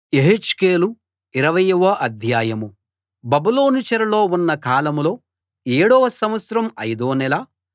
యెహెజ్కేలు ఇరవయవ అధ్యాయం బబులోను చెరలో ఉన్న కాలంలో ఏడవ సంవత్సరం ఐదో నెల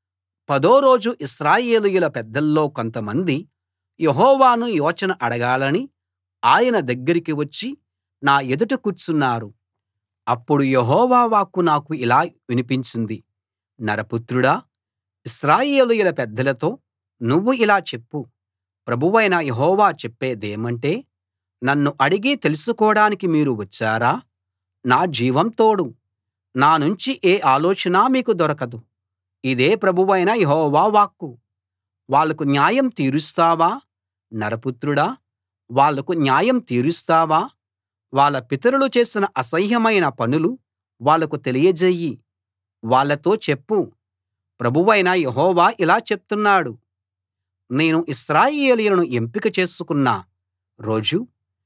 పదో రోజు ఇశ్రాయేలీయుల పెద్దల్లో కొంతమంది యెహోవాను యోచన అడగాలని ఆయన దగ్గరికి వచ్చి నా ఎదుట కూర్చున్నారు అప్పుడు యెహోవా వాక్కు నాకు ఇలా వినిపించింది నరపుత్రుడా ఇశ్రాయేలీయుల పెద్దలతో నువ్వు ఇలా చెప్పు ప్రభువైన యెహోవా చెప్పేదేమంటే నన్ను అడిగి తెలుసుకోడానికి మీరు వచ్చారా నా జీవం తోడు నా నుంచి ఏ ఆలోచనా మీకు దొరకదు ఇదే ప్రభువైన యెహోవా వాక్కు వాళ్లకు న్యాయం తీరుస్తావా నరపుత్రుడా వాళ్లకు న్యాయం తీరుస్తావా వాళ్ళ పితరులు చేసిన అసహ్యమైన పనులు వాళ్లకు తెలియజెయ్యి వాళ్ళతో చెప్పు ప్రభువైన యెహోవా ఇలా చెప్తున్నాడు నేను ఇశ్రాయేలీయులను ఎంపిక చేసుకున్న రోజు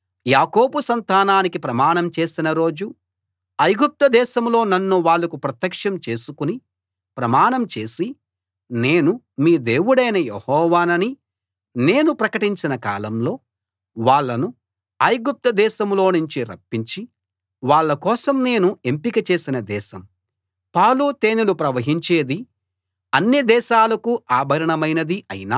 యాకోబు సంతానానికి ప్రమాణం చేసిన రోజు ఐగుప్తు దేశంలో నన్ను వాళ్లకు ప్రత్యక్షం చేసుకుని ప్రమాణం చేసి నేను మీ దేవుడైన యెహోవానని నేను ప్రకటించిన కాలంలో వాళ్ళను ఐగుప్తు దేశంలోనుంచి రప్పించి వాళ్ళ కోసం నేను ఎంపిక చేసిన దేశం పాలు తేనెలు ప్రవహించేది అన్ని దేశాలకు ఆభరణమైనది అయిన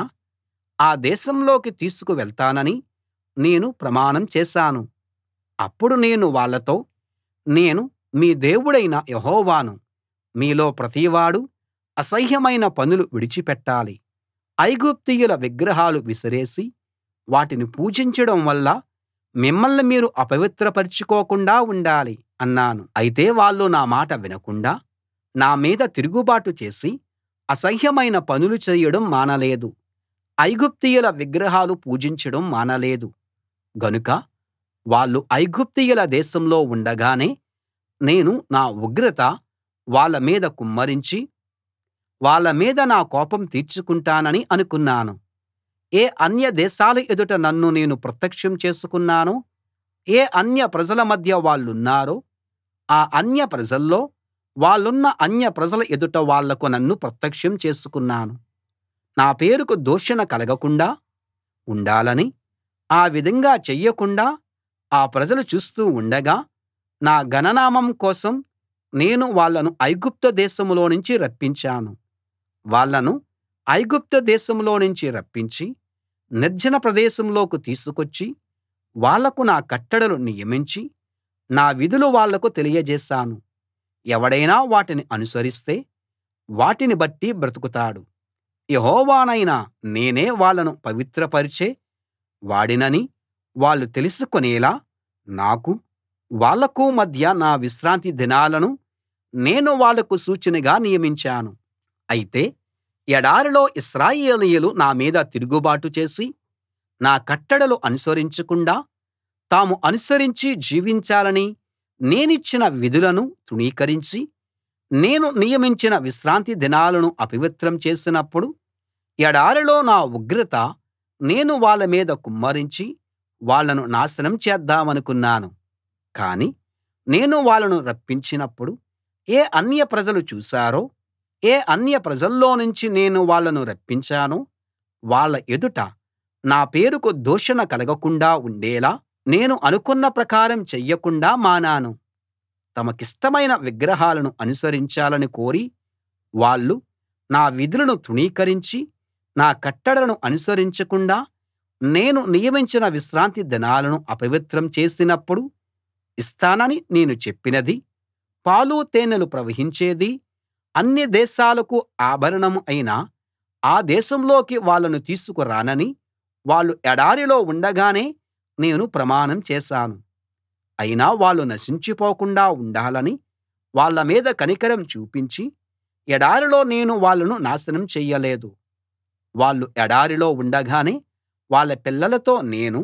ఆ దేశంలోకి తీసుకు వెళ్తానని నేను ప్రమాణం చేశాను అప్పుడు నేను వాళ్ళతో నేను మీ దేవుడైన యెహోవాను మీలో ప్రతివాడూ అసహ్యమైన పనులు విడిచిపెట్టాలి ఐగుప్తీయుల విగ్రహాలు విసిరేసి వాటిని పూజించడం వల్ల మిమ్మల్ని మీరు అపవిత్రపరచుకోకుండా ఉండాలి అన్నాను అయితే వాళ్ళు నా మాట వినకుండా నా మీద తిరుగుబాటు చేసి అసహ్యమైన పనులు చేయడం మానలేదు ఐగుప్తీయుల విగ్రహాలు పూజించడం మానలేదు గనుక వాళ్ళు ఐగుప్తీయుల దేశంలో ఉండగానే నేను నా ఉగ్రత వాళ్ళ మీద కుమ్మరించి వాళ్ళ మీద నా కోపం తీర్చుకుంటానని అనుకున్నాను ఏ అన్య దేశాల ఎదుట నన్ను నేను ప్రత్యక్షం చేసుకున్నానో ఏ అన్య ప్రజల మధ్య వాళ్ళున్నారో ఆ అన్య ప్రజల్లో వాళ్ళున్న అన్య ప్రజల ఎదుట వాళ్లకు నన్ను ప్రత్యక్షం చేసుకున్నాను నా పేరుకు దూషణ కలగకుండా ఉండాలని ఆ విధంగా చెయ్యకుండా ఆ ప్రజలు చూస్తూ ఉండగా నా ఘననామం కోసం నేను వాళ్ళను ఐగుప్తు దేశంలోనుంచి రప్పించాను వాళ్ళను ఐగుప్తు దేశంలోనుంచి రప్పించి నిర్జన ప్రదేశంలోకి తీసుకొచ్చి వాళ్లకు నా కట్టడలు నియమించి నా విధులు వాళ్లకు తెలియజేశాను ఎవడైనా వాటిని అనుసరిస్తే వాటిని బట్టి బ్రతుకుతాడు యెహోవానైన నేనే వాళ్ళను పవిత్రపరిచే వాడినని వాళ్ళు తెలుసుకొనేలా నాకు వాళ్లకు మధ్య నా విశ్రాంతి దినాలను నేను వాళ్లకు సూచనగా నియమించాను అయితే ఎడారిలో ఇశ్రాయేలీయులు నా మీద తిరుగుబాటు చేసి నా కట్టడలు అనుసరించకుండా తాము అనుసరించి జీవించాలని నేనిచ్చిన విధులను తృణీకరించి నేను నియమించిన విశ్రాంతి దినాలను అపవిత్రం చేసినప్పుడు ఎడారిలో నా ఉగ్రత నేను వాళ్ళ మీద కుమ్మరించి వాళ్ళను నాశనం చేద్దామనుకున్నాను కాని నేను వాళ్ళను రప్పించినప్పుడు ఏ అన్య ప్రజలు చూశారో ఏ అన్య ప్రజల్లోనుంచి నేను వాళ్ళను రప్పించానో వాళ్ళ ఎదుట నా పేరుకు దూషణ కలగకుండా ఉండేలా నేను అనుకున్న ప్రకారం చెయ్యకుండా మానాను తమకిష్టమైన విగ్రహాలను అనుసరించాలని కోరి వాళ్ళు నా విధులను తృణీకరించి నా కట్టడలను అనుసరించకుండా నేను నియమించిన విశ్రాంతి దినాలను అపవిత్రం చేసినప్పుడు ఇస్తానని నేను చెప్పినది పాలు తేనెలు ప్రవహించేది అన్ని దేశాలకు ఆభరణం అయిన ఆ దేశంలోకి వాళ్ళను తీసుకురానని వాళ్ళు ఎడారిలో ఉండగానే నేను ప్రమాణం చేశాను అయినా వాళ్ళు నశించిపోకుండా ఉండాలని వాళ్ళ మీద కనికరం చూపించి ఎడారిలో నేను వాళ్ళను నాశనం చెయ్యలేదు వాళ్ళు ఎడారిలో ఉండగానే వాళ్ళ పిల్లలతో నేను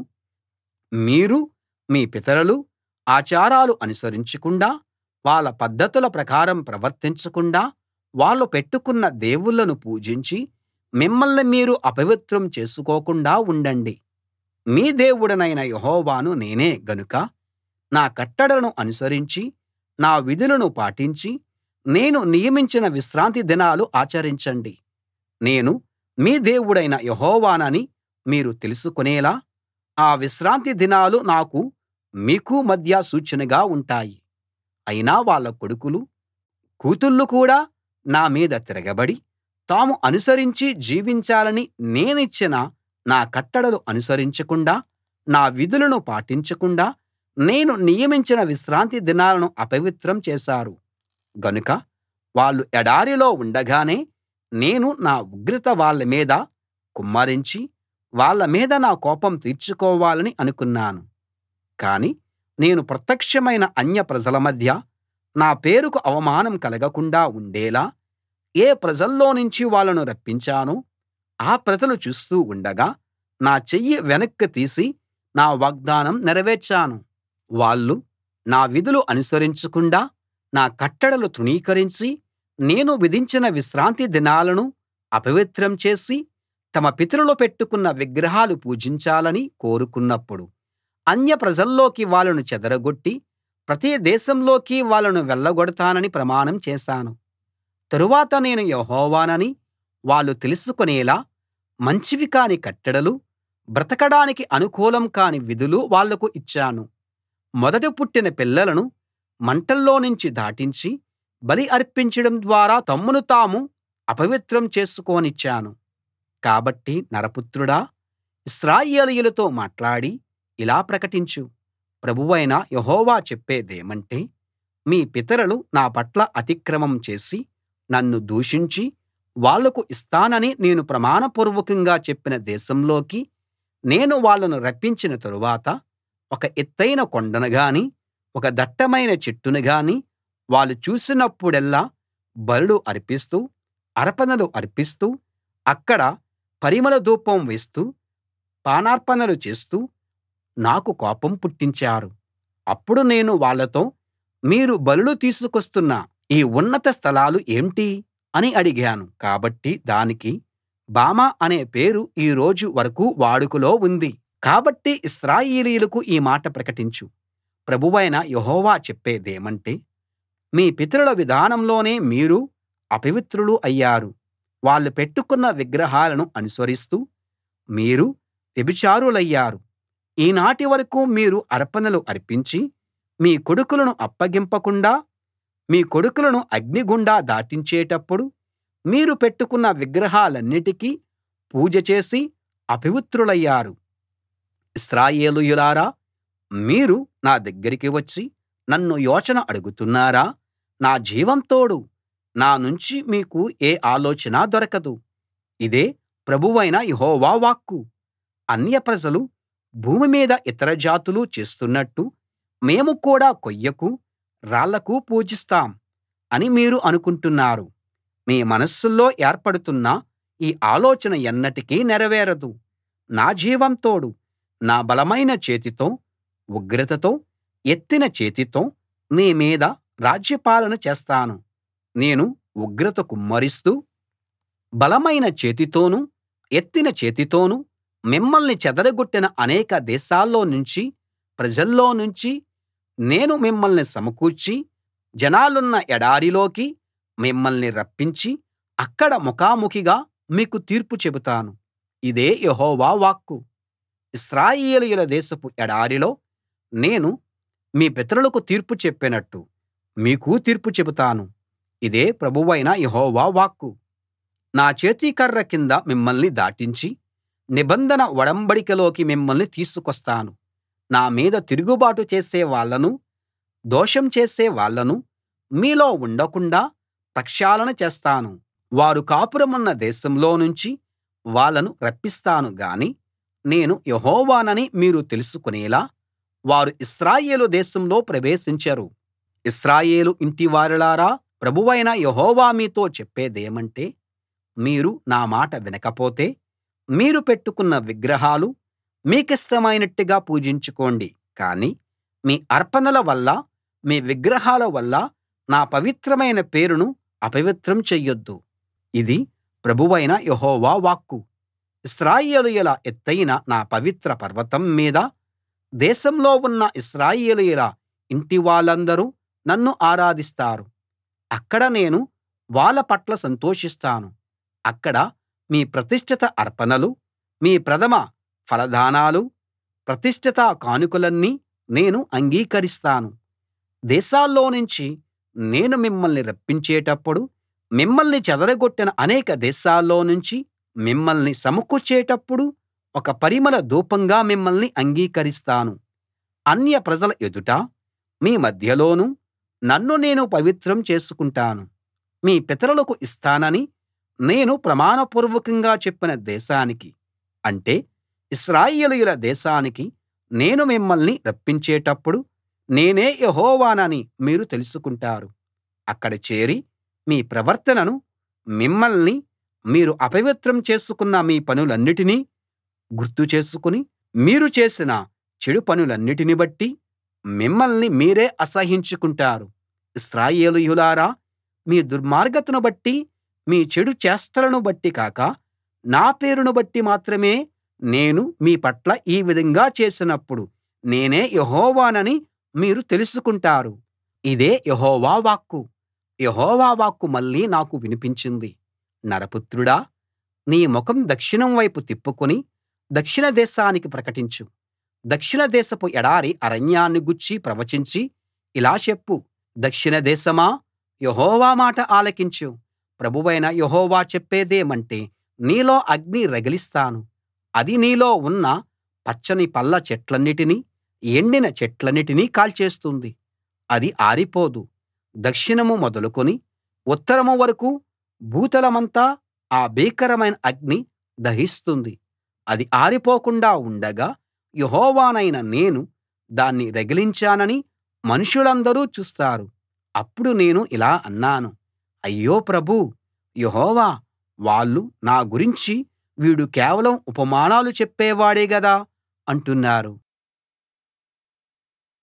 మీరు మీ పితరులు ఆచారాలు అనుసరించకుండా వాళ్ళ పద్ధతుల ప్రకారం ప్రవర్తించకుండా వాళ్ళు పెట్టుకున్న దేవుళ్ళను పూజించి మిమ్మల్ని మీరు అపవిత్రం చేసుకోకుండా ఉండండి మీ దేవుడనైన యెహోవాను నేనే గనుక నా కట్టడలను అనుసరించి నా విధులను పాటించి నేను నియమించిన విశ్రాంతి దినాలు ఆచరించండి నేను మీ దేవుడైన యెహోవానని మీరు తెలుసుకునేలా ఆ విశ్రాంతి దినాలు నాకు మీకూ మధ్య సూచనగా ఉంటాయి అయినా వాళ్ళ కొడుకులు కూతుళ్ళు కూడా నా మీద తిరగబడి తాము అనుసరించి జీవించాలని నేనిచ్చిన నా కట్టడలు అనుసరించకుండా నా విధులను పాటించకుండా నేను నియమించిన విశ్రాంతి దినాలను అపవిత్రం చేశారు గనుక వాళ్ళు ఎడారిలో ఉండగానే నేను నా ఉగ్రత వాళ్ళ మీద కుమ్మరించి వాళ్ళ మీద నా కోపం తీర్చుకోవాలని అనుకున్నాను కానీ నేను ప్రత్యక్షమైన అన్య ప్రజల మధ్య నా పేరుకు అవమానం కలగకుండా ఉండేలా ఏ ప్రజల్లోనుంచి వాళ్ళను రప్పించానో ఆ ప్రజలు చూస్తూ ఉండగా నా చెయ్యి వెనక్కి తీసి నా వాగ్దానం నెరవేర్చాను వాళ్ళు నా విధులు అనుసరించకుండా నా కట్టడలు తృణీకరించి నేను విధించిన విశ్రాంతి దినాలను అపవిత్రం చేసి తమ పితరులు పెట్టుకున్న విగ్రహాలు పూజించాలని కోరుకున్నప్పుడు అన్య ప్రజల్లోకి వాళ్ళను చెదరగొట్టి ప్రతి దేశంలోకి వాళ్ళను వెళ్ళగొడతానని ప్రమాణం చేశాను తరువాత నేను యెహోవానని వాళ్ళు తెలుసుకునేలా మంచివి కాని కట్టడలు బ్రతకడానికి అనుకూలం కాని విధులు వాళ్లకు ఇచ్చాను మొదట పుట్టిన పిల్లలను మంటల్లోనుంచి దాటించి బలి అర్పించడం ద్వారా తమ్మును తాము అపవిత్రం చేసుకోనిచ్చాను కాబట్టి నరపుత్రుడా ఇశ్రాయేలీయులతో మాట్లాడి ఇలా ప్రకటించు ప్రభువైన యెహోవా చెప్పేదేమంటే మీ పితరులు నా పట్ల అతిక్రమం చేసి నన్ను దూషించి వాళ్లకు ఇస్తానని నేను ప్రమాణపూర్వకంగా చెప్పిన దేశంలోకి నేను వాళ్ళను రప్పించిన తరువాత ఒక ఎత్తయిన కొండను గాని ఒక దట్టమైన చెట్టును గాని వాళ్ళు చూసినప్పుడెల్లా బలులు అర్పిస్తూ అర్పణలు అర్పిస్తూ అక్కడ పరిమళ ధూపం వేస్తూ పానార్పణలు చేస్తూ నాకు కోపం పుట్టించారు అప్పుడు నేను వాళ్ళతో మీరు బలులు తీసుకొస్తున్న ఈ ఉన్నత స్థలాలు ఏంటి అని అడిగాను కాబట్టి దానికి బామా అనే పేరు ఈ రోజు వరకూ వాడుకలో ఉంది కాబట్టి ఇశ్రాయేలీయులకు ఈ మాట ప్రకటించు ప్రభువైన యెహోవా చెప్పేదేమంటే మీ పితరుల విధానంలోనే మీరు అపవిత్రులు అయ్యారు వాళ్ళు పెట్టుకున్న విగ్రహాలను అనుసరిస్తూ మీరు వ్యభిచారులయ్యారు ఈనాటి వరకూ మీరు అర్పణలు అర్పించి మీ కొడుకులను అప్పగింపకుండా మీ కొడుకులను అగ్నిగుండా దాటించేటప్పుడు మీరు పెట్టుకున్న విగ్రహాలన్నిటికీ పూజ చేసి అపవిత్రులయ్యారు ఇశ్రాయేలీయులారా మీరు నా దగ్గరికి వచ్చి నన్ను యోచన అడుగుతున్నారా నా జీవం తోడు నా నుంచి మీకు ఏ ఆలోచనా దొరకదు ఇదే ప్రభువైన యెహోవా వాక్కు అన్యప్రజలు భూమి మీద ఇతర జాతులు చేస్తున్నట్టు మేము కూడా కొయ్యకు రాళ్లకు పూజిస్తాం అని మీరు అనుకుంటున్నారు మీ మనస్సుల్లో ఏర్పడుతున్న ఈ ఆలోచన ఎన్నటికీ నెరవేరదు నా జీవం తోడు నా బలమైన చేతితో ఉగ్రతతో ఎత్తిన చేతితో నీ మీద రాజ్యపాలన చేస్తాను నేను ఉగ్రత కుమ్మరిస్తూ బలమైన చేతితోనూ ఎత్తిన చేతితోనూ మిమ్మల్ని చెదరగొట్టిన అనేక దేశాల్లో నుంచి ప్రజల్లో నుంచి నేను మిమ్మల్ని సమకూర్చి జనాలున్న ఎడారిలోకి మిమ్మల్ని రప్పించి అక్కడ ముఖాముఖిగా మీకు తీర్పు చెబుతాను ఇదే యెహోవా వాక్కు ఇశ్రాయేలీయుల దేశపు ఎడారిలో నేను మీ పితరులకు తీర్పు చెప్పినట్టు మీకూ తీర్పు చెబుతాను ఇదే ప్రభువైన యెహోవా వాక్కు నా చేతికర్ర కింద మిమ్మల్ని దాటించి నిబంధన ఒడంబడికలోకి మిమ్మల్ని తీసుకొస్తాను నా మీద తిరుగుబాటు చేసే వాళ్ళనూ దోషం చేసే వాళ్ళనూ మీలో ఉండకుండాా ప్రక్షాళన చేస్తాను వారు కాపురమున్న దేశంలో నుంచి వాళ్ళను రప్పిస్తాను గాని నేను యెహోవానని మీరు తెలుసుకునేలా వారు ఇశ్రాయేలు దేశంలో ప్రవేశించరు ఇశ్రాయేలు ఇంటివారలారా ప్రభువైన యెహోవా మీతో చెప్పేదేమంటే మీరు నా మాట వినకపోతే మీరు పెట్టుకున్న విగ్రహాలు మీకిష్టమైనట్టుగా పూజించుకోండి కానీ మీ అర్పణల వల్ల మీ విగ్రహాల వల్ల నా పవిత్రమైన పేరును అపవిత్రం చెయ్యొద్దు ఇది ప్రభువైన యెహోవా వాక్కు ఇశ్రాయేలీయుల ఎత్తయిన నా పవిత్ర పర్వతం మీద దేశంలో ఉన్న ఇశ్రాయేలీయుల ఇంటివాళ్ళందరూ నన్ను ఆరాధిస్తారు అక్కడ నేను వాళ్ళ పట్ల సంతోషిస్తాను అక్కడ మీ ప్రతిష్ఠిత అర్పణలు మీ ప్రథమ ఫలదానాలు ప్రతిష్ఠిత కానుకలన్నీ నేను అంగీకరిస్తాను దేశాల్లోనుంచి నేను మిమ్మల్ని రప్పించేటప్పుడు మిమ్మల్ని చెదరగొట్టిన అనేక దేశాల్లో నుంచి మిమ్మల్ని సమకూర్చేటప్పుడు ఒక పరిమళ ధూపంగా మిమ్మల్ని అంగీకరిస్తాను అన్య ప్రజల ఎదుట మీ మధ్యలోనూ నన్ను నేను పవిత్రం చేసుకుంటాను మీ పితరులకు ఇస్తానని నేను ప్రమాణపూర్వకంగా చెప్పిన దేశానికి అంటే ఇశ్రాయేలీయుల దేశానికి నేను మిమ్మల్ని రప్పించేటప్పుడు నేనే యెహోవానని మీరు తెలుసుకుంటారు అక్కడ చేరి మీ ప్రవర్తనను మిమ్మల్ని మీరు అపవిత్రం చేసుకున్న మీ పనులన్నిటినీ గుర్తు చేసుకుని మీరు చేసిన చెడు పనులన్నిటిని బట్టి మిమ్మల్ని మీరే అసహ్యించుకుంటారు ఇశ్రాయేలీయులారా మీ దుర్మార్గతను బట్టి మీ చెడు చేష్టలను బట్టి కాక నా పేరును బట్టి మాత్రమే నేను మీ పట్ల ఈ విధంగా చేసినప్పుడు నేనే యెహోవానని మీరు తెలుసుకుంటారు ఇదే యెహోవా వాక్కు యెహోవా వాక్కు మళ్ళీ నాకు వినిపించింది నరపుత్రుడా నీ ముఖం దక్షిణం వైపు తిప్పుకుని దక్షిణ దేశానికి ప్రకటించు దక్షిణ దేశపు ఎడారి అరణ్యాన్ని గూర్చి ప్రవచించి ఇలా చెప్పు దక్షిణ దేశమా యెహోవా మాట ఆలకించు ప్రభువైన యెహోవా చెప్పేదేమంటే నీలో అగ్ని రగిలిస్తాను అది నీలో ఉన్న పచ్చని పళ్ళ చెట్లన్నిటినీ ఎండిన చెట్లన్నిటినీ కాల్చేస్తుంది అది ఆరిపోదు దక్షిణం మొదలుకొని ఉత్తరం వరకూ భూతలమంతా ఆ భీకరమైన అగ్ని దహిస్తుంది అది ఆరిపోకుండా ఉండగా యెహోవానైన నేను దాన్ని రగిలించానని మనుషులందరూ చూస్తారు అప్పుడు నేను ఇలా అన్నాను అయ్యో ప్రభూ యెహోవా వాళ్ళు నా గురించి వీడు కేవలం ఉపమానాలు చెప్పేవాడే గదా అంటున్నారు